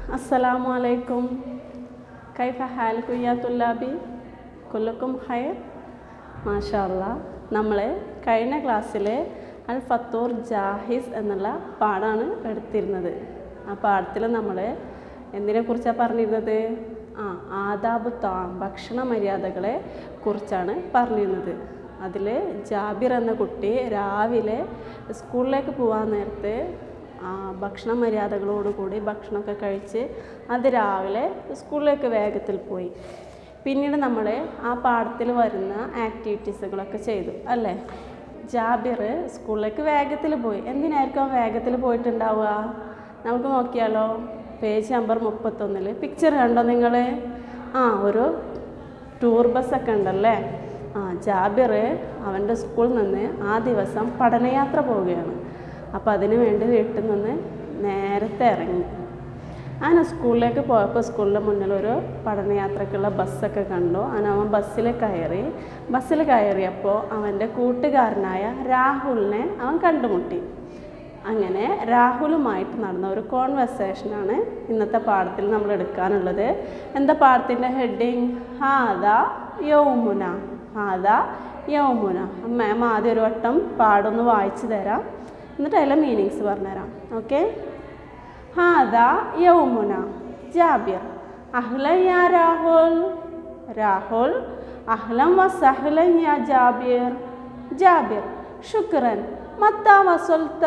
അസ്സലാമു അലൈക്കും കൈഫ ഹാൽക്കും യാ തുല്ലാബി കുല്ലക്കും ഹയർ മാഷാ അല്ലാ നമ്മൾ കഴിഞ്ഞ ക്ലാസ്സിൽ അൽ ഫത്തൂർ ജാഹിസ് എന്നുള്ള പാഠമാണ് എടുത്തിരുന്നത് ആ പാഠത്തിൽ നമ്മൾ എന്തിനെക്കുറിച്ചാണ് പറഞ്ഞിരുന്നത് ആ ആദാബ് താം ഭക്ഷണ മര്യാദകളെ കുറിച്ചാണ് പറഞ്ഞിരുന്നത് അതിൽ ജാബിർ എന്ന കുട്ടി രാവിലെ സ്കൂളിലേക്ക് പോകാൻ നേരത്ത് ആ ഭക്ഷണ മര്യാദകളോടുകൂടി ഭക്ഷണമൊക്കെ കഴിച്ച് അത് രാവിലെ സ്കൂളിലേക്ക് വേഗത്തിൽ പോയി പിന്നീട് നമ്മൾ ആ പാഠത്തിൽ വരുന്ന ആക്ടിവിറ്റീസുകളൊക്കെ ചെയ്തു അല്ലേ ജാബിർ സ്കൂളിലേക്ക് വേഗത്തിൽ പോയി എന്തിനായിരിക്കും അവൻ വേഗത്തിൽ പോയിട്ടുണ്ടാവുക നമുക്ക് നോക്കിയാലോ പേജ് നമ്പർ മുപ്പത്തൊന്നിൽ പിക്ചർ കണ്ടോ നിങ്ങൾ ആ ഒരു ടൂർ ബസ്സൊക്കെ ഉണ്ടല്ലേ ആ ജാബിർ അവൻ്റെ സ്കൂളിൽ നിന്ന് ആ ദിവസം പഠനയാത്ര പോവുകയാണ് അപ്പോൾ അതിന് വേണ്ടി വീട്ടിൽ നിന്ന് നേരത്തെ ഇറങ്ങി അങ്ങനെ സ്കൂളിലേക്ക് പോയപ്പോൾ സ്കൂളിൻ്റെ മുന്നിൽ ഒരു പഠനയാത്രക്കുള്ള ബസ്സൊക്കെ കണ്ടു അങ്ങനെ അവൻ ബസ്സിൽ കയറി ബസ്സിൽ കയറിയപ്പോൾ അവൻ്റെ കൂട്ടുകാരനായ രാഹുലിനെ അവൻ കണ്ടുമുട്ടി അങ്ങനെ രാഹുലുമായിട്ട് നടന്ന ഒരു കോൺവെർസേഷനാണ് ഇന്നത്തെ പാഠത്തിൽ നമ്മൾ എടുക്കാനുള്ളത് എന്താ പാഠത്തിൻ്റെ ഹെഡിങ് ഹാദ യൗമുന ഹാദ യൗമുന മാം ആദ്യം ഒരു വട്ടം പാടൊന്ന് വായിച്ചു തരാം എന്നിട്ട് അതിലെ മീനിങ്സ് പറഞ്ഞുതരാം ഓക്കെ ഹാദ യൗമുന ജാബിർ അഹ്ലൻ യാ രാഹുൽ രാഹുൽ അഹ്ലം വസഹ്ലൻ യാ ജാബിർ ജാബിർ ശുക്രൻ മത്ത വസുൽത്ത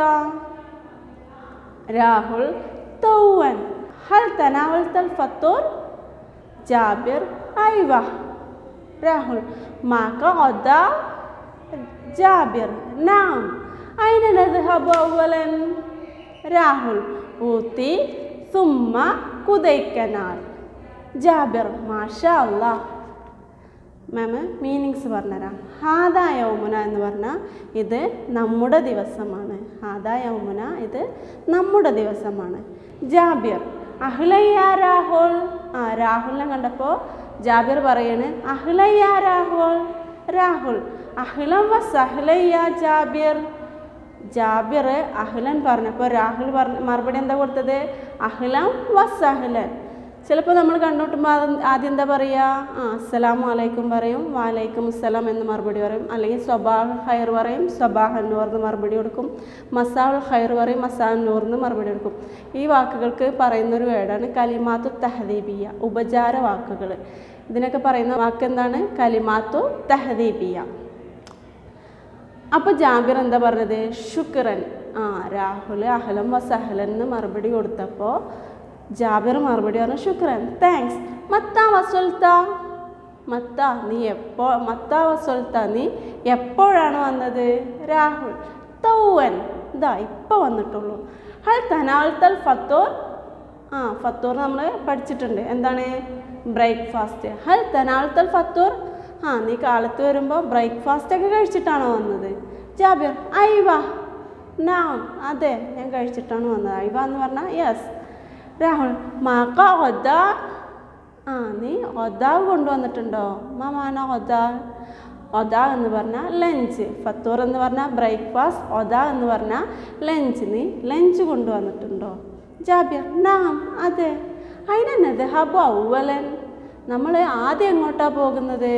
രാഹുൽ തൗവൻ ഹൽ തനാവൽത്തൽ ഫത്തൂർ ജാബിർ ഐവ രാഹുൽ മാക غدا جابر نعم أين نذهب أولا രാഹുൽ ഊത്തി സുമ്മ കുതൈക്കനാൽ ജാബിർ മാഷാ അല്ലാ മാം മീനിങ്സ് പറഞ്ഞുതരാം ഹാദാ യൗമുന എന്ന് പറഞ്ഞാൽ ഇത് നമ്മുടെ ദിവസമാണ് ഹാദാ യൗമുന ഇത് നമ്മുടെ ദിവസമാണ് ജാബിർ അഹ്ലയ്യ രാഹുൽ ആ രാഹുലിനെ കണ്ടപ്പോൾ ജാബിർ പറയാണ് അഹ്ലയ്യ രാഹുൽ രാഹുൽ അഹ്ലം വ സഹ്ലയ്യ ജാബിർ ജാബിർ അഹ്ലൻ പറഞ്ഞപ്പോൾ രാഹുൽ പറഞ്ഞ മറുപടി എന്താ കൊടുത്തത് അഹ്ലം വസഹ്ലൻ ചിലപ്പോൾ നമ്മൾ കണ്ടുമുട്ടുമ്പോൾ അത് ആദ്യം എന്താ പറയുക ആ അസ്സലാമു അലൈക്കും പറയും വാലൈക്കും അസ്സലാം എന്ന് മറുപടി പറയും അല്ലെങ്കിൽ സ്വബാഹ് ഹൈർ പറയും സ്വബാഹ് നൂർ എന്ന് മറുപടി കൊടുക്കും മസാൽ ഹൈർ പറയും മസാൽ നൂർ എന്ന് മറുപടി കൊടുക്കും ഈ വാക്കുകൾക്ക് പറയുന്നൊരു വേർഡാണ് കലിമാത്തു തഹദീബിയ ഉപചാര വാക്കുകൾ ഇതിനൊക്കെ പറയുന്ന വാക്ക് എന്താണ് കലിമാത്തു തഹദീബിയ അപ്പോൾ ജാബിർ എന്താ പറഞ്ഞത് ശുക്രൻ ആ രാഹുൽ അഹലം വസഹലൻ എന്ന് മറുപടി കൊടുത്തപ്പോൾ ജാബിർ മറുപടി പറഞ്ഞു ശുക്രൻ താങ്ക്സ് മത്ത വസുൽത്ത മത്ത നീ എപ്പോ മത്ത വസുൽത്ത നീ എപ്പോഴാണ് വന്നത് രാഹുൽ തൗവൻ ഇതാ ഇപ്പോൾ വന്നിട്ടുള്ളൂ ഹൽ തനാൽത്തൽ ഫത്തോർ ആ ഫത്തോർ നമ്മൾ പഠിച്ചിട്ടുണ്ട് എന്താണ് ബ്രേക്ക്ഫാസ്റ്റ് ഹൽ തനാൽത്തൽ ഫത്തോർ ആ നീ കാലത്ത് വരുമ്പോൾ ബ്രേക്ക്ഫാസ്റ്റ് ഒക്കെ കഴിച്ചിട്ടാണോ വന്നത് ജാബിർ ഐവ നാം അതെ ഞാൻ കഴിച്ചിട്ടാണ് വന്നത് ഐവ എന്ന് പറഞ്ഞാൽ യെസ് രാഹുൽ മാക്ക ഒദ ആ നീ ഒദാവ് കൊണ്ടുവന്നിട്ടുണ്ടോ മാമാന ഒദ ഒദ എന്ന് പറഞ്ഞാൽ ലഞ്ച് ഫത്തൂർ എന്ന് പറഞ്ഞാൽ ബ്രേക്ക്ഫാസ്റ്റ് ഒദ എന്ന് പറഞ്ഞാൽ ലഞ്ച് നീ ലഞ്ച് കൊണ്ടുവന്നിട്ടുണ്ടോ ജാബിർ നാം അതെ അതിനെന്നത് ഹബു ഔവലൻ നമ്മൾ ആദ്യം എങ്ങോട്ടാണ് പോകുന്നത്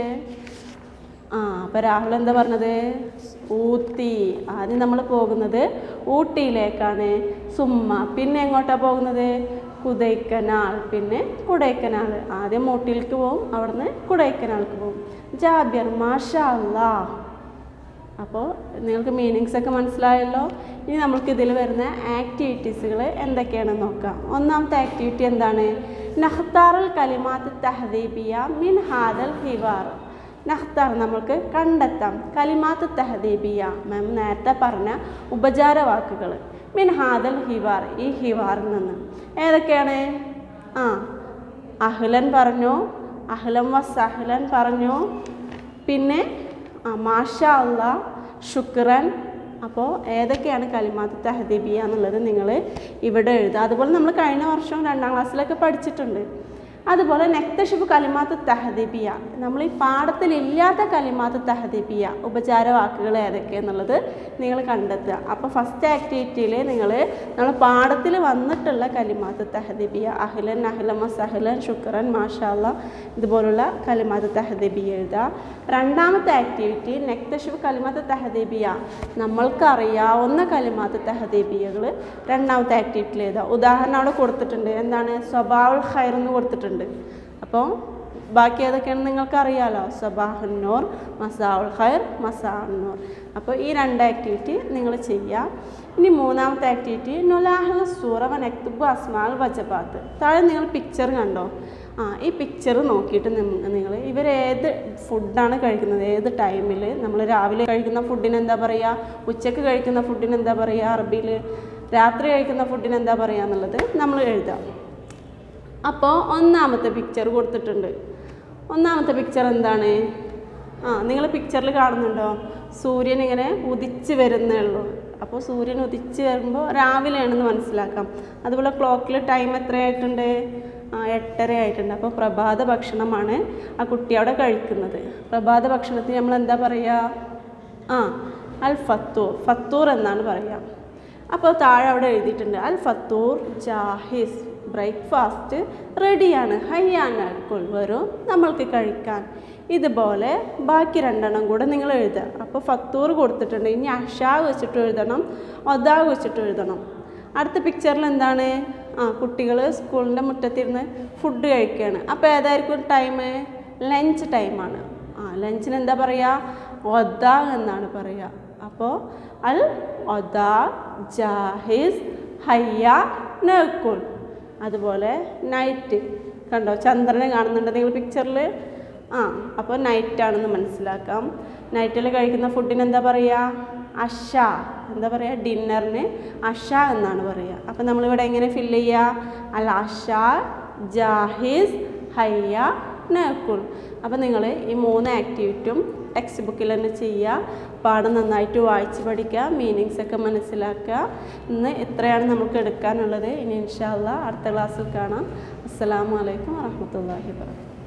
ആ അപ്പോൾ രാഹുൽ എന്താ പറഞ്ഞത് ഊത്തി ആദ്യം നമ്മൾ പോകുന്നത് ഊട്ടിയിലേക്കാണ് സുമ്മ പിന്നെ എങ്ങോട്ടാണ് പോകുന്നത് കുതൈക്കനാൽ പിന്നെ കുടൈക്കനാൽ ആദ്യം ഊട്ടിയിലേക്ക് പോകും അവിടുന്ന് കുടൈക്കനാൾക്ക് പോകും ജാബിർ മാഷാ അല്ലാ അപ്പോൾ നിങ്ങൾക്ക് മീനിങ്സ് ഒക്കെ മനസ്സിലായല്ലോ ഇനി നമുക്ക് ഇതിൽ വരുന്ന ആക്ടിവിറ്റീസുകൾ എന്തൊക്കെയാണെന്ന് നോക്കാം ഒന്നാമത്തെ ആക്ടിവിറ്റി എന്താണ് നഹ്താറുൽ കലിമാത്ത് തഹദീബിയ മിൻ ഹാദൽ ഹിവാർ നഹ്താർ നമ്മൾക്ക് കണ്ടെത്താം കലിമാത്ത് തഹദീബിയ മാം നേരത്തെ പറഞ്ഞ ഉപചാര വാക്കുകൾ മിൻ ഹാദൽ ഹിവാർ ഈ ഹിവാറിൽ നിന്ന് ഏതൊക്കെയാണ് ആ അഹ്ലൻ പറഞ്ഞു അഹ്ലം വസ് അഹ്ലൻ പറഞ്ഞു പിന്നെ ആ മാഷാ അല്ല ശുക്രൻ അപ്പോൾ ഏതൊക്കെയാണ് കലിമാത്ത് തഹദീബിയ എന്നുള്ളത് നിങ്ങൾ ഇവിടെ എഴുതുക അതുപോലെ നമ്മൾ കഴിഞ്ഞ വർഷം രണ്ടാം ക്ലാസ്സിലൊക്കെ പഠിച്ചിട്ടുണ്ട് അതുപോലെ നെക്തഷിബ് കലിമാത്ത് തഹദീബിയ നമ്മൾ ഈ പാഠത്തിലില്ലാത്ത കലിമാത്ത് തഹദീബിയ ഉപചാര വാക്കുകൾ ഏതൊക്കെ എന്നുള്ളത് നിങ്ങൾ കണ്ടെത്തുക അപ്പോൾ ഫസ്റ്റ് ആക്ടിവിറ്റിയിൽ നിങ്ങൾ നമ്മൾ പാഠത്തിൽ വന്നിട്ടുള്ള കലിമാത്ത് തഹദീബിയ അഹ്ലൻ അഹ്ലമ സഹ്ലൻ ശുക്രൻ മാഷാല്ല ഇതുപോലുള്ള കലിമാത്ത് തഹദീബിയ എഴുതുക രണ്ടാമത്തെ ആക്ടിവിറ്റി നെക്തഷിബ് കലിമാത്ത് തഹദീബിയ നമ്മൾക്ക് അറിയാവുന്ന കലിമാത്ത് തഹദീബിയകൾ രണ്ടാമത്തെ ആക്ടിവിറ്റിയിൽ എഴുതുക ഉദാഹരണം അവിടെ കൊടുത്തിട്ടുണ്ട് എന്താണ് സ്വഭാവുൽ ഖൈർ എന്ന് കൊടുത്തിട്ടുണ്ട് അപ്പോൾ ബാക്കി ഏതൊക്കെയാണെന്ന് നിങ്ങൾക്ക് അറിയാലോ സബാഹുന്നൂർ മസാഉൽ ഖൈർ മസാഉന്നൂർ അപ്പോൾ ഈ രണ്ട് ആക്ടിവിറ്റി നിങ്ങൾ ചെയ്യുക ഇനി മൂന്നാമത്തെ ആക്ടിവിറ്റി നൊലാഹുൽ സൂറ വനക്തുബ് അസ്മാൽ വജബാത്ത് താഴെ നിങ്ങൾ പിക്ചർ കണ്ടോ ആ ഈ പിക്ചർ നോക്കിയിട്ട് നിങ്ങൾ ഇവർ ഏത് ഫുഡാണ് കഴിക്കുന്നത് ഏത് ടൈമിൽ നമ്മൾ രാവിലെ കഴിക്കുന്ന ഫുഡിന് എന്താ പറയുക ഉച്ചക്ക് കഴിക്കുന്ന ഫുഡിന് എന്താ പറയുക അറബിയിൽ രാത്രി കഴിക്കുന്ന ഫുഡിന് എന്താ പറയുക എന്നുള്ളത് നമ്മൾ എഴുതാം അപ്പോൾ ഒന്നാമത്തെ പിക്ചർ കൊടുത്തിട്ടുണ്ട് ഒന്നാമത്തെ പിക്ചർ എന്താണ് ആ നിങ്ങൾ പിക്ചറിൽ കാണുന്നുണ്ടോ സൂര്യൻ ഇങ്ങനെ ഉദിച്ച് വരുന്നേ ഉള്ളൂ അപ്പോൾ സൂര്യൻ ഉദിച്ച് വരുമ്പോൾ രാവിലെയാണെന്ന് മനസ്സിലാക്കാം അതുപോലെ ക്ലോക്കിൽ ടൈം എത്രയായിട്ടുണ്ട് ആ എട്ടര ആയിട്ടുണ്ട് അപ്പോൾ പ്രഭാത ഭക്ഷണമാണ് ആ കുട്ടി അവിടെ കഴിക്കുന്നത് പ്രഭാത ഭക്ഷണത്തിന് നമ്മൾ എന്താ പറയുക ആ അൽ ഫത്തൂർ ഫത്തൂർ എന്നാണ് പറയുക അപ്പോൾ താഴെ അവിടെ എഴുതിയിട്ടുണ്ട് അൽ ഫത്തൂർ ജാഹിസ് ബ്രേക്ക്ഫാസ്റ്റ് റെഡിയാണ് ഹയ്യാനക്കുൾ വരും നമ്മൾക്ക് കഴിക്കാൻ ഇതുപോലെ ബാക്കി രണ്ടെണ്ണം കൂടെ നിങ്ങൾ എഴുതുക അപ്പോൾ ഫത്തൂർ കൊടുത്തിട്ടുണ്ട് ഇനി അഷാ വെച്ചിട്ട് എഴുതണം ഒതാ വെച്ചിട്ട് എഴുതണം അടുത്ത പിക്ചറിൽ എന്താണ് ആ കുട്ടികൾ സ്കൂളിൻ്റെ മുറ്റത്തിരുന്ന് ഫുഡ് കഴിക്കുകയാണ് അപ്പോൾ ഏതായിരിക്കും ടൈം ലഞ്ച് ടൈമാണ് ആ ലഞ്ചിന് എന്താ പറയുക ഒദ എന്നാണ് പറയുക അപ്പോൾ അൽ ഒദ ജാഹിസ് ഹയ്യ നക്കുൾ അതുപോലെ നൈറ്റ് കണ്ടോ ചന്ദ്രനെ കാണുന്നുണ്ട് നിങ്ങൾ പിക്ചറിൽ ആ അപ്പോൾ നൈറ്റാണെന്ന് മനസ്സിലാക്കാം നൈറ്റിൽ കഴിക്കുന്ന ഫുഡിന് എന്താ പറയുക അഷ എന്താ പറയുക ഡിന്നറിന് അഷ എന്നാണ് പറയുക അപ്പോൾ നമ്മളിവിടെ എങ്ങനെ ഫില്ല് ചെയ്യുക അൽ അഷ ജാഹിസ് ഹയ്യ നക്കുൾ അപ്പോൾ നിങ്ങൾ ഈ മൂന്ന് ആക്ടിവിറ്റും ടെക്സ്റ്റ് ബുക്കിൽ തന്നെ ചെയ്യുക പാഠം നന്നായിട്ട് വായിച്ച് പഠിക്കുക മീനിങ്സ് ഒക്കെ മനസ്സിലാക്കുക ഇന്ന് ഇത്രയാണ് നമുക്ക് എടുക്കാനുള്ളത് ഇനി ഇൻഷാല്ല അടുത്ത ക്ലാസ്സിൽ കാണാം അസ്സലാമു അലൈക്കും വറഹ്മത്തുള്ളാഹി വാബറകാതുഹു